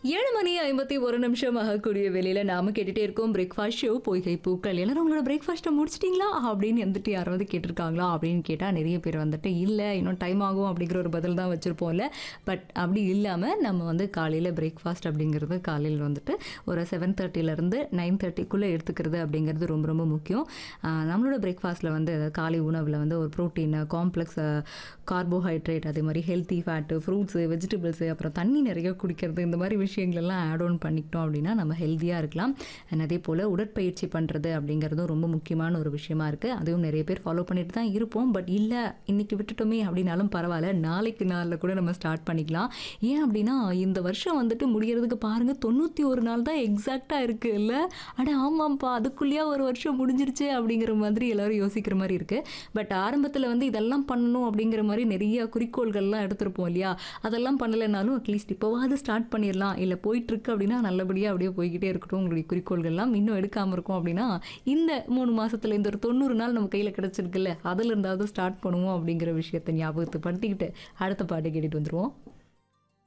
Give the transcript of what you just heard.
ஏழு மணி ஐம்பத்தி ஒரு நிமிஷம் ஆகக்கூடிய வேலையில நாம கேட்டுட்டே இருக்கோம் பிரேக்ஃபாஸ்ட் ஷோ பொய்கை பூக்கள் எல்லாரும் உங்களோட பிரேக்ஃபாஸ்ட்டை முடிச்சிட்டிங்களா அப்படின்னு வந்துட்டு யாராவது கேட்டிருக்காங்களா அப்படின்னு கேட்டால் நிறைய பேர் வந்துட்டு இல்லை இன்னும் டைம் ஆகும் அப்படிங்கிற ஒரு பதில் தான் வச்சுருப்போம்ல பட் அப்படி இல்லாமல் நம்ம வந்து காலையில் பிரேக்ஃபாஸ்ட் அப்படிங்கிறது காலையில் வந்துட்டு ஒரு செவன் தேர்ட்டிலேருந்து நைன் தேர்ட்டிக்குள்ளே எடுத்துக்கிறது அப்படிங்கிறது ரொம்ப ரொம்ப முக்கியம் ஆஹ் நம்மளோட பிரேக்ஃபாஸ்ட்டில் வந்து அதாவது காலை உணவில் வந்து ஒரு ப்ரோட்டீன் காம்ப்ளெக்ஸ் கார்போஹைட்ரேட் அதே மாதிரி ஹெல்த்தி ஃபேட்டு ஃப்ரூட்ஸு வெஜிடபிள்ஸு அப்புறம் தண்ணி நிறைய குடிக்கிறது இந்த மாதிரி விஷயங்களெல்லாம் ஆட் ஆன் பண்ணிக்கிட்டோம் அப்படின்னா நம்ம ஹெல்த்தியாக இருக்கலாம் And அதே போல் உடற்பயிற்சி பண்ணுறது அப்படிங்கிறதும் ரொம்ப முக்கியமான ஒரு விஷயமா இருக்குது அதுவும் நிறைய பேர் ஃபாலோ பண்ணிட்டு தான் இருப்போம் பட் இல்லை இன்னைக்கு விட்டுட்டோமே அப்படின்னாலும் பரவாயில்ல நாளைக்கு நாளில் கூட நம்ம ஸ்டார்ட் பண்ணிக்கலாம் ஏன் அப்படின்னா இந்த வருஷம் வந்துட்டு முடியறதுக்கு பாருங்கள் தொண்ணூற்றி ஒரு நாள் தான் எக்ஸாக்டாக இருக்குது இல்லை அட ஆமாம்ப்பா அதுக்குள்ளேயே ஒரு வருஷம் முடிஞ்சிருச்சு அப்படிங்கிற மாதிரி எல்லாரும் யோசிக்கிற மாதிரி இருக்குது பட் ஆரம்பத்தில் வந்து இதெல்லாம் பண்ணணும் அப்படிங்கிற மாதிரி நிறைய குறிக்கோள்கள்லாம் எடுத்திருப்போம் இல்லையா அதெல்லாம் பண்ணலைனாலும் அட்லீஸ்ட் இப்போவாது ஸ்டார்ட் பண்ணிடலாம் இல்லை போயிட்டுருக்கு அப்படின்னா நல்லபடியாக அப்படியே போய்கிட்டே இருக்கட்டும் உங்களுடைய குறிக்கோள்கள்லாம் இன்னும் எடுக்காமல் இருக்கும் அப்படின்னா இந்த மூணு மாசத்துல இந்த ஒரு தொண்ணூறு நாள் நம்ம கையில் கிடச்சிருக்குல்ல அதில் இருந்தாவது ஸ்டார்ட் பண்ணுவோம் அப்படிங்கிற விஷயத்தை ஞாபகத்தை படுத்திக்கிட்டு அடுத்த பாட்டு கேட்டுட்டு வந்துருவோம்